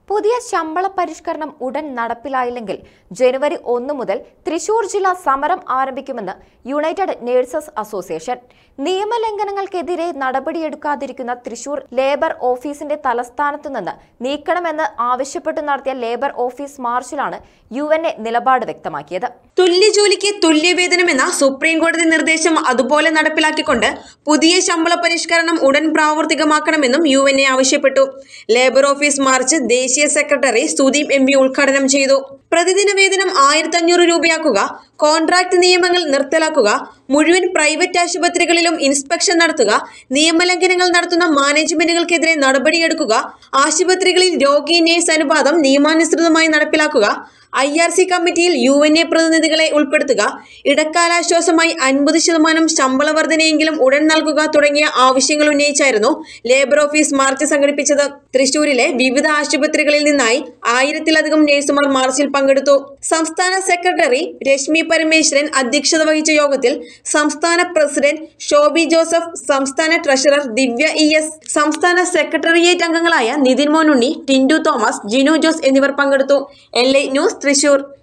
പുതിയ ശമ്പള പരിഷ്കരണം ഉടൻ നടപ്പിലായില്ലെങ്കിൽ ജനുവരി ഒന്ന് മുതൽ തൃശൂർ ജില്ല സമരം ആരംഭിക്കുമെന്ന് യുണൈറ്റഡ് നേഴ്സസ് അസോസിയേഷൻ നിയമലംഘനങ്ങൾക്കെതിരെ നടപടിയെടുക്കാതിരിക്കുന്ന തൃശൂർ ലേബർ ഓഫീസിന്റെ തലസ്ഥാനത്ത് നിന്ന് നീക്കണമെന്ന് ആവശ്യപ്പെട്ട് നടത്തിയ ലേബർ ഓഫീസ് മാർച്ചിലാണ് യു എൻ എ നിലപാട് വ്യക്തമാക്കിയത് തുല്യ ജോലിക്ക് തുല്യവേതനം എന്ന സുപ്രീം കോടതി നിർദ്ദേശം അതുപോലെ നടപ്പിലാക്കിക്കൊണ്ട് പുതിയ ശമ്പള പരിഷ്കരണം ഉടൻ പ്രാവർത്തികമാക്കണമെന്നും യു എൻ എ ആവശ്യപ്പെട്ടു ലേബർ ഓഫീസ് മാർച്ച് ദേശീയ സെക്രട്ടറി സുദീപ് എം പി ഉദ്ഘാടനം ചെയ്തു പ്രതിദിന വേതനം ആയിരത്തി അഞ്ഞൂറ് രൂപയാക്കുക കോൺട്രാക്ട് നിയമങ്ങൾ നിർത്തലാക്കുക മുഴുവൻ പ്രൈവറ്റ് ആശുപത്രികളിലും ഇൻസ്പെക്ഷൻ നടത്തുക നിയമലംഘനങ്ങൾ നടത്തുന്ന മാനേജ്മെന്റുകൾക്കെതിരെ നടപടിയെടുക്കുക ആശുപത്രികളിൽ രോഗി നേഴ്സ് അനുപാതം നിയമാനുസൃതമായി നടപ്പിലാക്കുക ഐ ആർ സി കമ്മിറ്റിയിൽ യു എൻ എ പ്രതിനിധികളെ ഉൾപ്പെടുത്തുക ഇടക്കാലാശ്വാസമായി അൻപത് ശതമാനം ശമ്പള വർധനയെങ്കിലും ഉടൻ നൽകുക തുടങ്ങിയ ആവശ്യങ്ങൾ ഉന്നയിച്ചായിരുന്നു ലേബർ ഓഫീസ് മാർച്ച് സംഘടിപ്പിച്ചത് തൃശൂരിലെ വിവിധ ആശുപത്രികളിൽ നിന്നായി ആയിരത്തിലധികം നഴ്സുമാർ മാർച്ചിൽ പങ്കെടുത്തു സംസ്ഥാന സെക്രട്ടറി രശ്മി പരമേശ്വരൻ അധ്യക്ഷത വഹിച്ച യോഗത്തിൽ സംസ്ഥാന പ്രസിഡന്റ് ഷോബി ജോസഫ് സംസ്ഥാന ട്രഷറർ ദിവ്യ ഇ എസ് സംസ്ഥാന സെക്രട്ടേറിയറ്റ് അംഗങ്ങളായ നിതിൻ മോനുണ്ണി ടിൻഡു തോമസ് ജിനു ജോസ് എന്നിവർ പങ്കെടുത്തു എൽ ഐ ന്യൂസ് തൃശൂർ